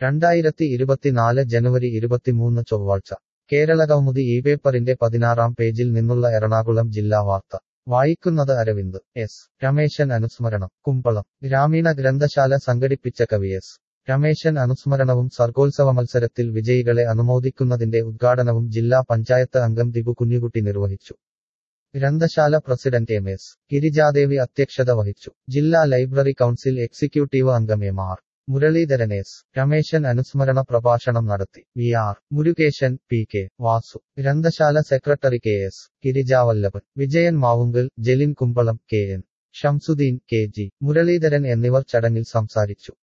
രണ്ടായിരത്തി ഇരുപത്തിനാല് ജനുവരി ഇരുപത്തിമൂന്ന് ചൊവ്വാഴ്ച കേരളകൗമുദി ഈ പേപ്പറിന്റെ പതിനാറാം പേജിൽ നിന്നുള്ള എറണാകുളം ജില്ലാ വാർത്ത വായിക്കുന്നത് അരവിന്ദ് എസ് രമേശൻ അനുസ്മരണം കുമ്പളം ഗ്രാമീണ ഗ്രന്ഥശാല സംഘടിപ്പിച്ച കവി എസ് രമേശൻ അനുസ്മരണവും സർഗോത്സവ മത്സരത്തിൽ വിജയികളെ അനുമോദിക്കുന്നതിന്റെ ഉദ്ഘാടനവും ജില്ലാ പഞ്ചായത്ത് അംഗം ദിബു കുഞ്ഞുകുട്ടി നിർവഹിച്ചു ഗ്രന്ഥശാല പ്രസിഡന്റ് എം എസ് ഗിരിജാദേവി അധ്യക്ഷത വഹിച്ചു ജില്ലാ ലൈബ്രറി കൗൺസിൽ എക്സിക്യൂട്ടീവ് അംഗം M R Muraleedharan S Rameshan അനുസ്മരണ പ്രഭാഷണം നടത്തി V R Murukesan P K Vasu ഗ്രന്ഥശാല secretary K S Girijavallabhan Vijayan Mavunkal Jalin Kumbalam K N Shamsuddin K G Muraleedharan എന്നിവർ ചടങ്ങിൽ സംസാരിച്ചു